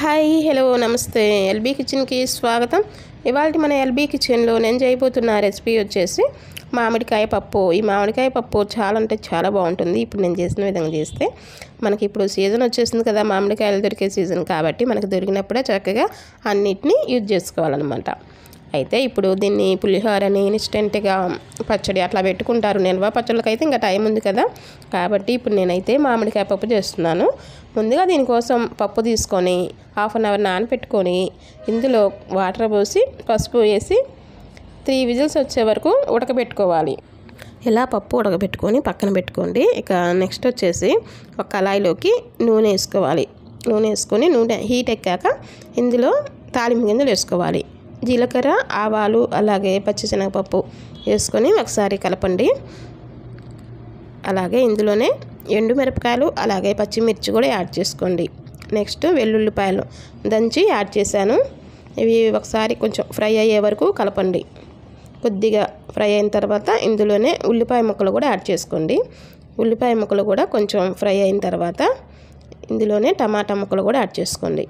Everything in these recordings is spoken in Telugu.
హాయ్ హలో నమస్తే ఎల్బీ కిచెన్కి స్వాగతం ఇవాళ మన ఎల్బీ కిచెన్లో నేను చేయబోతున్న రెసిపీ వచ్చేసి మామిడికాయ పప్పు ఈ మామిడికాయ పప్పు చాలా అంటే చాలా బాగుంటుంది ఇప్పుడు నేను చేసిన విధంగా చేస్తే మనకి ఇప్పుడు సీజన్ వచ్చేసింది కదా మామిడికాయలు దొరికే సీజన్ కాబట్టి మనకి దొరికినప్పుడే చక్కగా అన్నిటినీ యూజ్ చేసుకోవాలన్నమాట అయితే ఇప్పుడు దీన్ని పులిహోరని ఇన్స్టెంట్గా పచ్చడి అట్లా పెట్టుకుంటారు నిల్వ పచ్చళ్ళకి అయితే ఇంకా టైం ఉంది కదా కాబట్టి ఇప్పుడు నేనైతే మామిడికాయ పప్పు చేస్తున్నాను ముందుగా దీనికోసం పప్పు తీసుకొని హాఫ్ అన్ అవర్ నానపెట్టుకొని ఇందులో వాటర్ పోసి పసుపు వేసి త్రీ విజిల్స్ వచ్చే వరకు ఉడకబెట్టుకోవాలి ఇలా పప్పు ఉడకబెట్టుకొని పక్కన పెట్టుకోండి ఇక నెక్స్ట్ వచ్చేసి ఒక కళాయిలోకి నూనె వేసుకోవాలి నూనె వేసుకొని నూనె హీట్ ఎక్కాక ఇందులో తాలింపు గింజలు వేసుకోవాలి జీలకర్ర ఆవాలు అలాగే పచ్చిశనగపప్పు వేసుకొని ఒకసారి కలపండి అలాగే ఇందులోనే ఎండుమిరపకాయలు అలాగే పచ్చిమిర్చి కూడా యాడ్ చేసుకోండి నెక్స్ట్ వెల్లుల్లిపాయలు దంచి యాడ్ చేశాను ఇవి ఒకసారి కొంచెం ఫ్రై అయ్యే వరకు కలపండి కొద్దిగా ఫ్రై అయిన తర్వాత ఇందులోనే ఉల్లిపాయ ముక్కలు కూడా యాడ్ చేసుకోండి ఉల్లిపాయ ముక్కలు కూడా కొంచెం ఫ్రై అయిన తర్వాత ఇందులోనే టమాటా ముక్కలు కూడా యాడ్ చేసుకోండి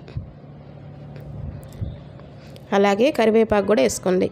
అలాగే కరివేపాకు కూడా వేసుకోండి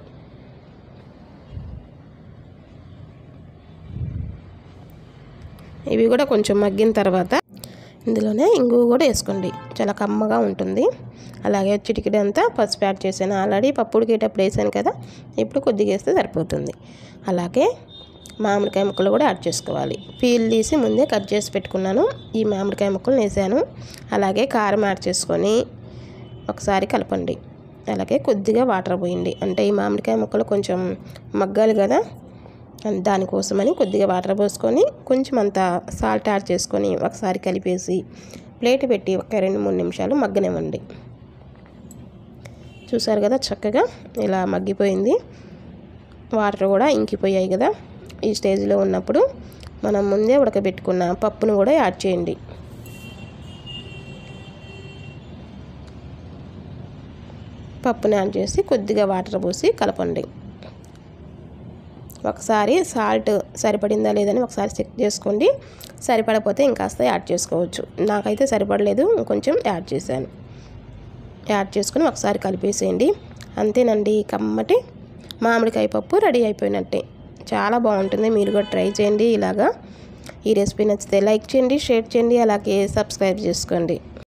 ఇవి కూడా కొంచెం మగ్గిన తర్వాత ఇందులోనే ఇంగువ కూడా వేసుకోండి చాలా కమ్మగా ఉంటుంది అలాగే చిటికెడు అంతా పసుపు యాడ్ చేశాను ఆల్రెడీ పప్పు ఉడికేటప్పుడు వేసాను కదా ఇప్పుడు కొద్దిగా వేస్తే సరిపోతుంది అలాగే మామిడికాయ ముక్కలు కూడా యాడ్ చేసుకోవాలి పీల్ తీసి ముందే కట్ చేసి పెట్టుకున్నాను ఈ మామిడికాయ ముక్కలు వేసాను అలాగే కారం యాడ్ చేసుకొని ఒకసారి కలపండి అలాగే కొద్దిగా వాటర్ పోయండి అంటే ఈ మామిడికాయ ముక్కలు కొంచెం మగ్గాలి కదా దానికోసమని కొద్దిగా వాటర్ పోసుకొని కొంచెం అంత సాల్ట్ యాడ్ చేసుకొని ఒకసారి కలిపేసి ప్లేట్ పెట్టి ఒక రెండు మూడు నిమిషాలు మగ్గనివ్వండి చూసారు కదా చక్కగా ఇలా మగ్గిపోయింది వాటర్ కూడా ఇంకిపోయాయి కదా ఈ స్టేజ్లో ఉన్నప్పుడు మనం ముందే ఉడకబెట్టుకున్న పప్పును కూడా యాడ్ చేయండి పప్పుని యాడ్ చేసి కొద్దిగా వాటర్ పోసి కలపండి ఒకసారి సాల్ట్ సరిపడిందా లేదని ఒకసారి చెక్ చేసుకోండి సరిపడకపోతే ఇంకాస్త యాడ్ చేసుకోవచ్చు నాకైతే సరిపడలేదు కొంచెం యాడ్ చేశాను యాడ్ చేసుకుని ఒకసారి కలిపేసేయండి అంతేనండి కమ్మటి మామిడికాయ పప్పు రెడీ అయిపోయినట్టే చాలా బాగుంటుంది మీరు కూడా ట్రై చేయండి ఇలాగా ఈ రెసిపీ నచ్చితే లైక్ చేయండి షేర్ చేయండి అలాగే సబ్స్క్రైబ్ చేసుకోండి